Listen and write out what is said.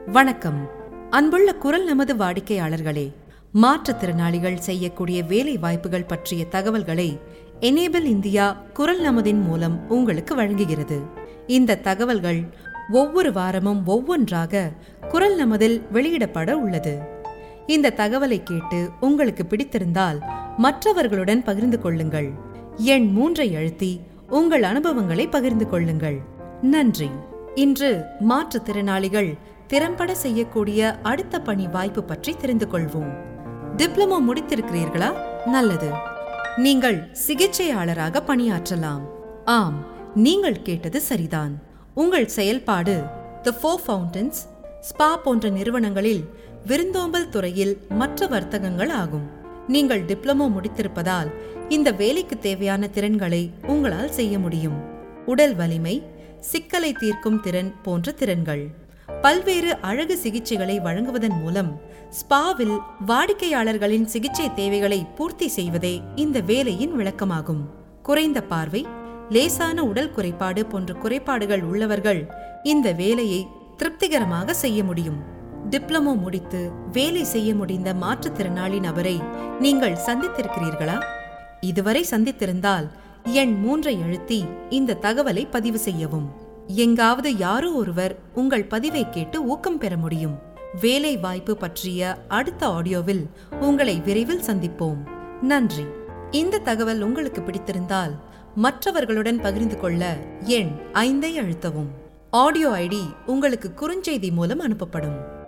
வணக்கம் அன்புள்ள குரல் நமது வாடிக்கையாளர்களே மாற்றுத்திறனாளிகள் செய்யக்கூடிய வேலை வாய்ப்புகள் பற்றிய தகவல்களை எனேபிள் இந்தியா குரல் நமதின் மூலம் உங்களுக்கு வழங்குகிறது இந்த தகவல்கள் ஒவ்வொரு வாரமும் ஒவ்வொன்றாக குரல் நமதில் வெளியிடப்பட உள்ளது இந்த தகவலை கேட்டு உங்களுக்கு பிடித்திருந்தால் மற்றவர்களுடன் பகிர்ந்து கொள்ளுங்கள் எண் மூன்றை அழுத்தி உங்கள் அனுபவங்களை பகிர்ந்து கொள்ளுங்கள் நன்றி இன்று மாற்றுத்திறனாளிகள் திறம்பட செய்யக்கூடிய அடுத்த பணி வாய்ப்பு பற்றி தெரிந்து கொள்வோம் டிப்ளமோ முடித்திருக்கிறீர்களா நல்லது நீங்கள் சிகிச்சையாளராக பணியாற்றலாம் ஆம் நீங்கள் கேட்டது சரிதான் உங்கள் செயல்பாடு தி ஃபோர் ஃபவுண்டன்ஸ் ஸ்பா போன்ற நிறுவனங்களில் விருந்தோம்பல் துறையில் மற்ற வர்த்தகங்கள் ஆகும் நீங்கள் டிப்ளமோ முடித்திருப்பதால் இந்த வேலைக்கு தேவையான திறன்களை உங்களால் செய்ய முடியும் உடல் வலிமை சிக்கலை தீர்க்கும் திறன் போன்ற திறன்கள் பல்வேறு அழகு சிகிச்சைகளை வழங்குவதன் மூலம் ஸ்பாவில் வாடிக்கையாளர்களின் சிகிச்சை தேவைகளை பூர்த்தி செய்வதே இந்த வேலையின் விளக்கமாகும் குறைந்த பார்வை லேசான உடல் குறைபாடு போன்ற குறைபாடுகள் உள்ளவர்கள் இந்த வேலையை திருப்திகரமாக செய்ய முடியும் டிப்ளமோ முடித்து வேலை செய்ய முடிந்த மாற்றுத்திறனாளி நபரை நீங்கள் சந்தித்திருக்கிறீர்களா இதுவரை சந்தித்திருந்தால் எண் மூன்றை அழுத்தி இந்த தகவலை பதிவு செய்யவும் எங்காவது யாரோ ஒருவர் உங்கள் பதிவை கேட்டு ஊக்கம் பெற முடியும் வேலை வாய்ப்பு பற்றிய அடுத்த ஆடியோவில் உங்களை விரைவில் சந்திப்போம் நன்றி இந்த தகவல் உங்களுக்கு பிடித்திருந்தால் மற்றவர்களுடன் பகிர்ந்து கொள்ள எண் ஐந்தை அழுத்தவும் ஆடியோ ஐடி உங்களுக்கு குறுஞ்செய்தி மூலம் அனுப்பப்படும்